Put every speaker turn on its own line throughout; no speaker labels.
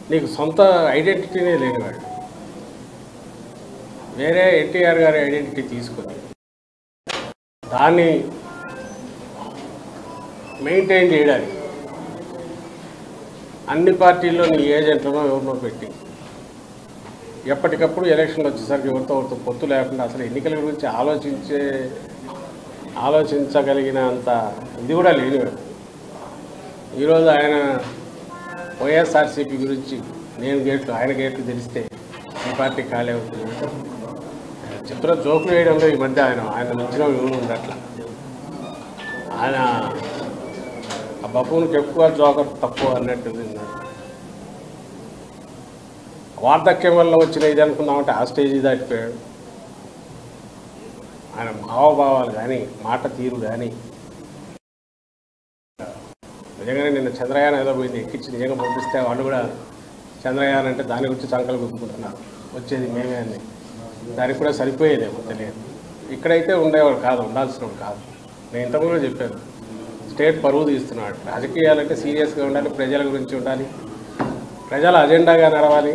నీకు సొంత ఐడెంటిటీనే లేనివాడు వేరే ఎన్టీఆర్ గారి ఐడెంటిటీ తీసుకొని దాన్ని మెయింటైన్ చేయడానికి అన్ని పార్టీల్లో నీ ఏజెంట్లను ఎవరినో పెట్టి ఎప్పటికప్పుడు ఎలక్షన్లు వచ్చేసరికి ఎవరితో ఎవరితో పొత్తు లేకుండా అసలు ఎన్నికల గురించి ఆలోచించే ఆలోచించగలిగిన అంత ఇది కూడా లేనివాడు ఈరోజు ఆయన వైఎస్ఆర్సీపీ గురించి నేను గేట్లు ఆయన గేట్లు తెలిస్తే ఈ పార్టీ ఖాళీ అవుతుంది చిత్ర జోకులు వేయడంలో ఈ మధ్య ఆయన ఆయన మించిన విలువ ఉండట్ల ఆయన ఆ బఫూన్కి ఎక్కువ జోకర్ తక్కువ అన్నట్టు విన్నాడు వార్ధక్యం వల్ల వచ్చిన ఇది అనుకున్నామంటే ఆ స్టేజ్ దాటిపోయాడు ఆయన హావభావాలు కానీ మాట తీరు కానీ నిజంగానే నిన్న చంద్రయాన్ ఏదో పోయింది ఎక్కించి నిజంగా పంపిస్తే వాళ్ళు కూడా చంద్రయాన్ అంటే దాని గురించి సంకల్పం గుర్తుకుంటున్నారు వచ్చేది మేమే అని దానికి కూడా సరిపోయేదేమో తెలియదు ఇక్కడైతే ఉండేవాడు కాదు ఉండాల్సినవాడు కాదు నేను ఇంతకుముందు చెప్పాను స్టేట్ పరువు తీస్తున్నాడు రాజకీయాలంటే సీరియస్గా ఉండాలి ప్రజల గురించి ఉండాలి ప్రజల అజెండాగా నడవాలి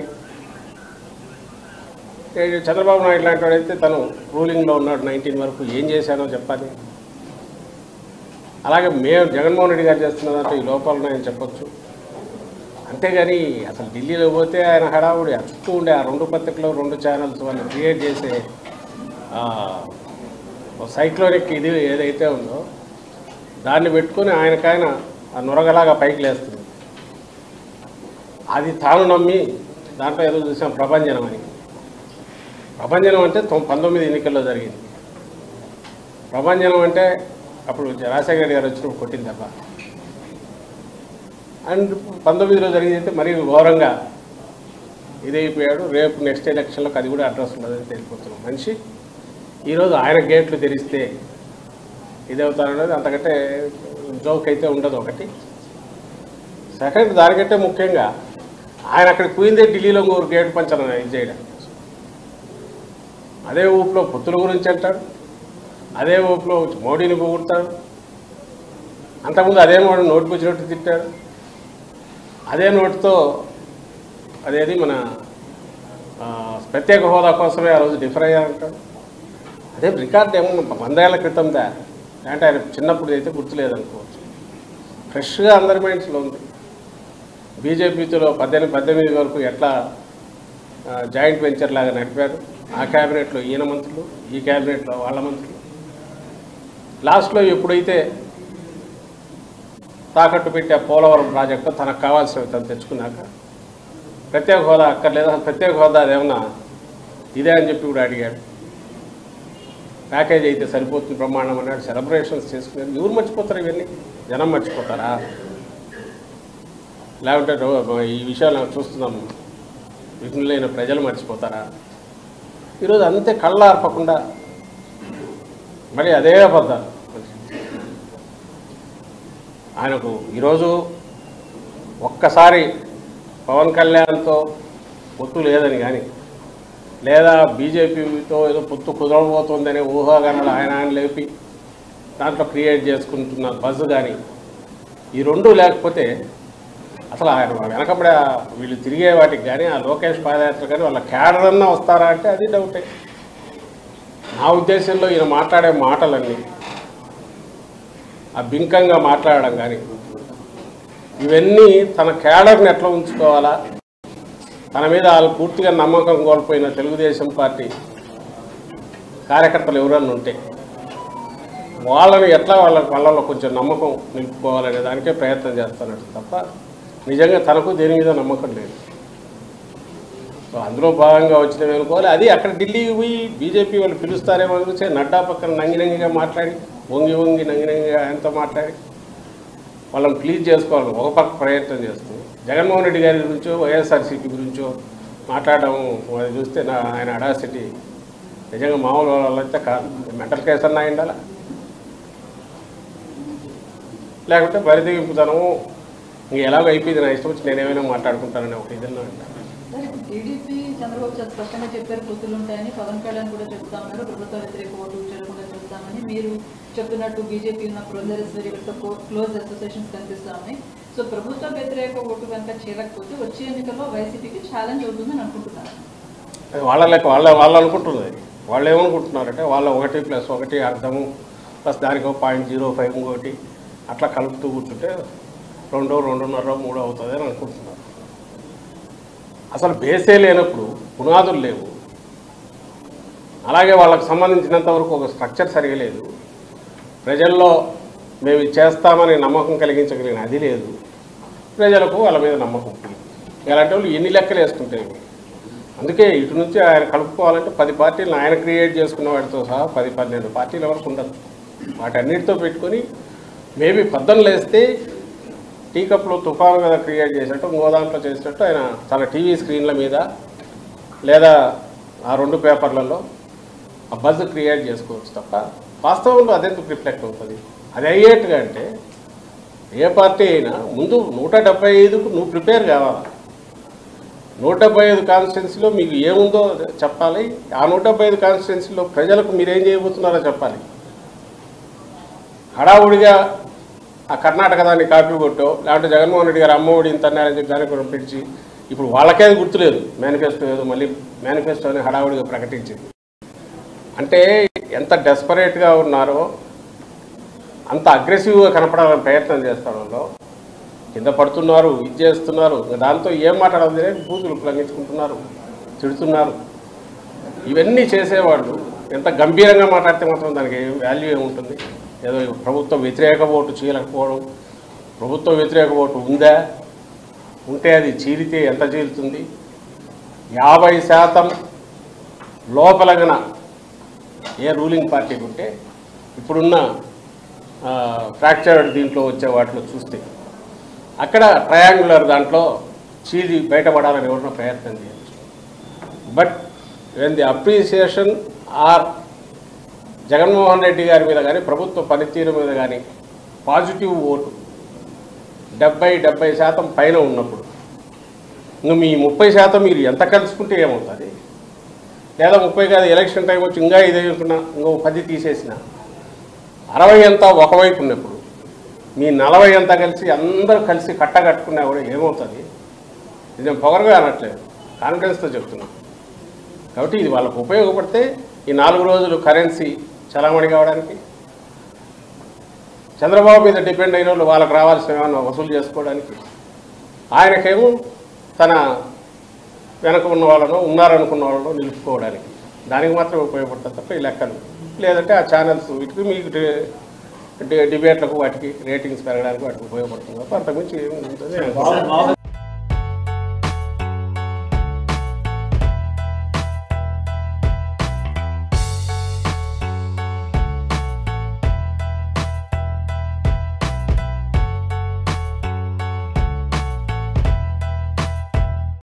ఏ చంద్రబాబు నాయుడు లాంటి వాడైతే తను రూలింగ్లో ఉన్నాడు నైన్టీన్ వరకు ఏం చేశానో చెప్పాలి అలాగే మేము జగన్మోహన్ రెడ్డి గారు చేస్తున్న దాంట్లో ఈ లోపాలు ఉన్నాయని చెప్పొచ్చు అంతేగాని అసలు ఢిల్లీలో పోతే ఆయన హడావుడి ఆ చుట్టూ ఉండే ఆ రెండు పత్రికలు రెండు ఛానల్స్ వాళ్ళు క్రియేట్ చేసే సైక్లోనిక్ ఇది ఏదైతే ఉందో దాన్ని పెట్టుకొని ఆయనకాయన ఆ నొరగలాగా పైకి లేస్తుంది అది తాను నమ్మి దాంట్లో ఏదో చూసాం ప్రభంజనం అని ప్రభంజనం అంటే తొం- పంతొమ్మిది ఎన్నికల్లో జరిగింది ప్రభంజనం అంటే అప్పుడు రాజశేఖర రెడ్డి గారు వచ్చినప్పుడు కొట్టింది దెబ్బ అండ్ పంతొమ్మిదిలో జరిగింది అయితే మరీ ఘోరంగా ఇదైపోయాడు రేపు నెక్స్ట్ ఎలక్షన్లకు అది కూడా అడ్రస్ ఉండదని తెలిపోతున్నాం మనిషి ఈరోజు ఆయన గేట్లు తెరిస్తే ఇదవుతారనేది అంతకంటే జోక్ అయితే ఉండదు ఒకటి సెకండ్ దానికంటే ముఖ్యంగా ఆయన అక్కడికి పోయిందే ఢిల్లీలో ఇంకొక గేట్ పంచడం ఇది చేయడం అదే ఊపులో పొత్తుల గురించి అంటాడు అదే ఊపులో మోడీని పొగుడతాడు అంతకుముందు అదే మోడీ నోటుకు వచ్చినట్టు తిట్టాడు అదే నోటుతో అదేది మన ఆ, ప్రత్యేక హోదా కోసమే ఆ రోజు డిఫర్ అయ్యారంటాడు అదే రికార్డ్ ఏమో వందేళ్ల క్రితందా అంటే ఆయన చిన్నప్పుడు అయితే గుర్తులేదనుకోవచ్చు ఫ్రెష్గా అందరి మైండ్స్లో ఉంది బీజేపీతో పద్దెనిమిది పద్దెనిమిది వరకు ఎట్లా ఆ, జాయింట్ వెంచర్ లాగా నడిపారు ఆ క్యాబినెట్లో ఈయన మంత్రులు ఈ క్యాబినెట్లో వాళ్ళ మంత్రులు లాస్ట్లో ఎప్పుడైతే తాకట్టు పెట్టి ఆ పోలవరం ప్రాజెక్టు తనకు కావాల్సినవి తను తెచ్చుకున్నాక ప్రత్యేక హోదా అక్కర్లేదు అసలు ప్రత్యేక హోదా అదేమన్నా ఇదే అని చెప్పి కూడా అడిగాడు ప్యాకేజ్ అయితే సరిపోతుంది ప్రమాణం అన్నాడు సెలబ్రేషన్స్ చేసుకున్నారు ఎవరు మర్చిపోతారు ఇవన్నీ జనం మర్చిపోతారా లేకుంటే రో- ఈ విషయాలు మనం చూస్తున్నాం విఘ్నులైన ప్రజలు మర్చిపోతారా ఈరోజు అంతే కళ్ళార్పకుండా మళ్ళీ అదే అబద్ధాలు ఆయనకు ఈరోజు ఒక్కసారి పవన్ కళ్యాణ్తో పొత్తు లేదని కానీ లేదా బీజేపీతో ఏదో పొత్తు కుదరబోతుందనే ఊహాగానాలు ఆయన ఆయన లేపి దాంట్లో క్రియేట్ చేసుకుంటున్న బజ్ కానీ ఈ రెండు లేకపోతే అసలు ఆయన వెనకబడే ఆ వీళ్ళు తిరిగే వాటికి కానీ ఆ లోకేష్ పాదయాత్ర కానీ వాళ్ళ క్యాడర్ అన్నా వస్తారా అంటే అది డౌటే నా ఉద్దేశంలో ఈయన మాట్లాడే మాటలన్నీ ఆ బింకంగా మాట్లాడడం కానీ ఇవన్నీ తన క్యాడర్ని ఎట్లా ఉంచుకోవాలా తన మీద వాళ్ళు పూర్తిగా నమ్మకం కోల్పోయిన తెలుగుదేశం పార్టీ కార్యకర్తలు ఎవరన్నా ఉంటే వాళ్ళని ఎట్లా వాళ్ళ వాళ్ళలో కొంచెం నమ్మకం నిలుపుకోవాలనే దానికే ప్రయత్నం చేస్తున్నాడు తప్ప నిజంగా తనకు దేని మీద నమ్మకం లేదు సో అందులో భాగంగా వచ్చినవి అనుకోవాలి అది అక్కడ ఢిల్లీకి పోయి బీజేపీ వాళ్ళు పిలుస్తారేమో చూసే నడ్డా పక్కన నంగి నంగిగా మాట్లాడి వంగి వంగి నంగి నంగిగా ఆయనతో మాట్లాడి వాళ్ళని ప్లీజ్ చేసుకోవాలని ఒక పక్క ప్రయత్నం చేస్తుంది జగన్మోహన్ రెడ్డి గారి గురించో వైఎస్ఆర్సీపీ గురించో మాట్లాడడం అది చూస్తే నా ఆయన అడాసిటీ నిజంగా మామూలు వాళ్ళైతే కాదు మెంటల్ కేసు అన్నా ఉండాలా లేకుంటే బరిదింపుతనము ఇంక ఎలాగో అయిపోయింది నా ఇష్టం వచ్చి నేనేమైనా మాట్లాడుకుంటానని ఒక ఇదన్నా ఉండాలి
సార్, టీడీపీ చంద్రబాబు చాలా స్పష్టంగా చెప్పారు పొత్తులు ఉంటాయని పవన్ కళ్యాణ్ కూడా చెప్తా ఉన్నారు ప్రభుత్వ వ్యతిరేక ఓటు చెల్లకుండా చూస్తామని మీరు చెప్తున్నట్టు బీజేపీ ఉన్న ప్రొజరస్వరి వీళ్ళతో క్లోజ్ అసోసియేషన్స్ కనిపిస్తా ఉన్నాయి సో ప్రభుత్వ వ్యతిరేక ఓటు కనుక చేరకపోతే వచ్చే ఎన్నికల్లో వైసీపీకి ఛాలెంజ్ అవుతుందని అనుకుంటున్నారు
అది వాళ్ళ లెక్క వాళ్ళ వాళ్ళు అనుకుంటున్నది వాళ్ళు ఏమనుకుంటున్నారంటే వాళ్ళ ఒకటి ప్లస్ ఒకటి అర్థము ప్లస్ దానికి ఒక పాయింట్ జీరో ఫైవ్ ఇంకోటి అట్లా కలుపుతూ కూర్చుంటే రెండో రెండున్నర మూడో అవుతుంది అని అనుకుంటున్నారు అసలు బేసే లేనప్పుడు పునాదులు లేవు అలాగే వాళ్ళకి సంబంధించినంత వరకు ఒక స్ట్రక్చర్ సరిగా లేదు ప్రజల్లో మేము ఇది చేస్తామని నమ్మకం కలిగించగలిగిన అది లేదు ప్రజలకు వాళ్ళ మీద నమ్మకం ఉంది. ఇలాంటి వాళ్ళు ఎన్ని లెక్కలు వేసుకుంటాయి అందుకే ఇటు నుంచి ఆయన కలుపుకోవాలంటే పది పార్టీలను ఆయన క్రియేట్ చేసుకున్న వాటితో సహా పది పన్నెండు పార్టీల వరకు ఉండదు వాటన్నిటితో పెట్టుకొని మేబీ పద్దెనిమిది వేస్తే టీ కప్లో తుఫాను మీద క్రియేట్ చేసినట్టు ఇంకో దాంట్లో చేసినట్టు ఆయన తన టీవీ స్క్రీన్ల మీద లేదా ఆ రెండు పేపర్లలో ఆ బజ్ క్రియేట్ చేసుకోవచ్చు తప్ప వాస్తవంలో అదెందుకు రిఫ్లెక్ట్ అవుతుంది అది అయ్యేట్టుగా అంటే ఏ పార్టీ అయినా ముందు నూట డెబ్బై ఐదుకు నువ్వు ప్రిపేర్ కావాలి నూట డెబ్బై ఐదు కాన్స్టిట్యున్సీలో మీకు ఏముందో చెప్పాలి ఆ నూట డెబ్బై ఐదు కాన్స్టిట్యున్సీలో ప్రజలకు మీరేం చేయబోతున్నారో చెప్పాలి హడావుడిగా ఆ కర్ణాటక దాన్ని కాపీ కొట్టో లేకపోతే జగన్మోహన్ రెడ్డి గారు అమ్మఒడి ఇంత అన్నారని చెప్పి దాన్ని కూడా పిలిచి ఇప్పుడు వాళ్ళకే అది గుర్తులేదు మేనిఫెస్టో ఏదో మళ్ళీ మేనిఫెస్టోని హడావుడిగా ప్రకటించింది అంటే ఎంత డెస్పరేట్గా ఉన్నారో అంత అగ్రెసివ్గా కనపడాలని ప్రయత్నం చేస్తాడంలో కింద పడుతున్నారు ఇది చేస్తున్నారు ఇంకా దాంతో ఏం మాట్లాడదు బూతులు ఉల్లంఘించుకుంటున్నారు తిడుతున్నారు ఇవన్నీ చేసేవాళ్ళు ఎంత గంభీరంగా మాట్లాడితే మాత్రం దానికి వాల్యూ ఏముంటుంది ఏదో ప్రభుత్వ వ్యతిరేక ఓటు చీలకపోవడం ప్రభుత్వ వ్యతిరేక ఓటు ఉందా ఉంటే అది చీలితే ఎంత చీలుతుంది యాభై శాతం లోపలగన ఏ రూలింగ్ పార్టీకి ఉంటే ఇప్పుడున్న ఫ్రాక్చర్డ్ దీంట్లో వచ్చే వాటిలో చూస్తే అక్కడ ట్రయాంగులర్ దాంట్లో చీలి బయటపడాలని ఎవరినో ప్రయత్నం చేయొచ్చు but when the appreciation are Jaganmohan Reddy గారి మీద కానీ ప్రభుత్వ పనితీరు మీద కానీ పాజిటివ్ ఓటు డెబ్బై డెబ్బై శాతం పైన ఉన్నప్పుడు ఇంక మీ ముప్పై శాతం మీరు ఎంత కలుసుకుంటే ఏమవుతుంది లేదా ముప్పై కాదు ఎలక్షన్ టైం వచ్చి ఇంకా ఇది అనుకున్నా ఇంకో పది తీసేసిన అరవై అంతా ఒకవైపు ఉన్నప్పుడు మీ నలభై అంతా కలిసి అందరూ కలిసి కట్టగట్టుకున్నా కూడా ఏమవుతుంది ఇది నేను పొగరగా అనట్లేదు కాన్ఫిడెన్స్తో చెప్తున్నా కాబట్టి ఇది వాళ్ళకు ఉపయోగపడితే ఈ నాలుగు రోజులు కరెన్సీ చలామణి కావడానికి చంద్రబాబు మీద డిపెండ్ అయిన వాళ్ళు వాళ్ళకి రావాల్సిన ఏమన్నా వసూలు చేసుకోవడానికి ఆయనకేమో తన వెనక ఉన్న వాళ్ళను ఉన్నారనుకున్న వాళ్ళను నిలుపుకోవడానికి దానికి మాత్రమే ఉపయోగపడుతుంది తప్ప ఈ లెక్కలు లేదంటే ఆ ఛానల్స్ వీటికి మీకు డి- డి- డిబేట్లకు వాటికి రేటింగ్స్ పెరగడానికి వాటికి ఉపయోగపడుతుంది తప్ప అంతకుమించి ఏమి ఉంటుంది